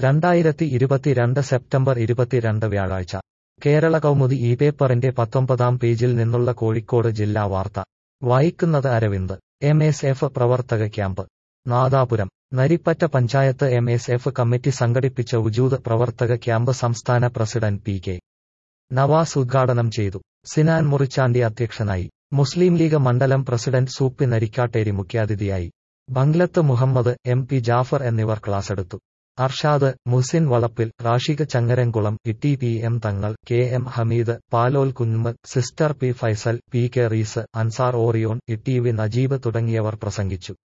രണ്ടായിരത്തി ഇരുപത്തിരണ്ട് സെപ്റ്റംബർ ഇരുപത്തിരണ്ട് വ്യാഴാഴ്ച കേരള കൗമുദി ഈ പേപ്പറിന്റെ പത്തൊമ്പതാം പേജിൽ നിന്നുള്ള കോഴിക്കോട് ജില്ലാ വാർത്ത വായിക്കുന്നത് അരവിന്ദ് എം എസ് എഫ് പ്രവർത്തക camp Nadapuram Narippatta panchayat M S F committee സംഘടിപ്പിച്ച ഉജൂദ് പ്രവർത്തക ക്യാമ്പ് സംസ്ഥാന പ്രസിഡന്റ് പി കെ നവാസ് ഉദ്ഘാടനം ചെയ്തു സിനാൻ മുറിച്ചാണ്ടി അധ്യക്ഷനായി മുസ്ലിം ലീഗ് മണ്ഡലം പ്രസിഡന്റ് സൂപ്പി നരിക്കാട്ടേരി മുഖ്യാതിഥിയായി ബംഗ്ലത്ത് മുഹമ്മദ് എം പി ജാഫർ എന്നിവർ ക്ലാസെടുത്തു Arshad Musin Valappil Rashiq Changaramkulam Itti P M Thangal K M Hameed Palol Kunjumath sister P Faisal P K Rees Ansar Orion Itti V Najeeb തുടങ്ങിയവർ പ്രസംഗിച്ചു